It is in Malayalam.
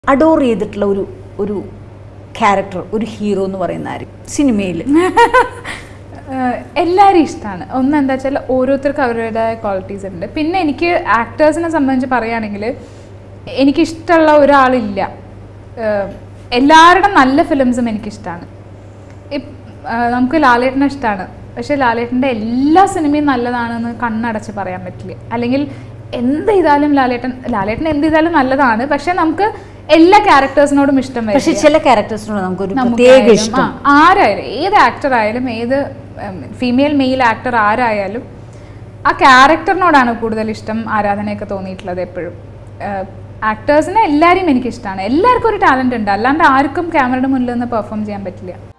അഡോർ ചെയ്തിട്ടുള്ള ഒരു ഒരു ക്യാരക്ടർ ഒരു ഹീറോ എന്ന് പറയുന്ന ആര് സിനിമയിൽ എല്ലാവരും ഇഷ്ടമാണ് ഒന്ന് എന്താ വെച്ചാൽ ഓരോരുത്തർക്കും അവരുടേതായ ക്വാളിറ്റീസ് ഉണ്ട് പിന്നെ എനിക്ക് ആക്ടേഴ്സിനെ സംബന്ധിച്ച് പറയുകയാണെങ്കിൽ എനിക്കിഷ്ടമുള്ള ഒരാളില്ല ഏഹ് എല്ലാവരുടെ നല്ല ഫിലിംസും എനിക്കിഷ്ടമാണ് ഇപ്- ആഹ് നമുക്ക് ലാലേട്ടനെ ഇഷ്ടമാണ് പക്ഷേ ലാലേട്ടൻ്റെ എല്ലാ സിനിമയും നല്ലതാണെന്ന് കണ്ണടച്ച് പറയാൻ പറ്റില്ല അല്ലെങ്കിൽ എന്ത് ചെയ്താലും ലാലേട്ടൻ ലാലേട്ടൻ എന്ത് ചെയ്താലും നല്ലതാണ് പക്ഷേ നമുക്ക് എല്ലാ ക്യാരക്ടേഴ്സിനോടും ഇഷ്ടം വരും പക്ഷെ ചില ക്യാരക്ടേഴ്സിനോട് നമുക്കൊരു പ്രത്യേക നമുക്കായാലും, ഇഷ്ടം ആ, ആരായാലും ഏത് ആക്ടർ ആയാലും ഏത് ഫീമെയിൽ മെയിൽ ആക്ടർ ആരായാലും ആ ക്യാരക്ടറിനോടാണ് കൂടുതൽ ഇഷ്ടം ആരാധനയൊക്കെ തോന്നിയിട്ടുള്ളത് എപ്പോഴും ആക്ടേഴ്സിനെ എല്ലാവരെയും എനിക്കിഷ്ടമാണ് എല്ലാവർക്കും ഒരു ടാലൻ്റ് ഉണ്ട് അല്ലാണ്ട് ആർക്കും ക്യാമറയുടെ മുന്നിൽ നിന്ന് പെർഫോം ചെയ്യാൻ പറ്റില്ല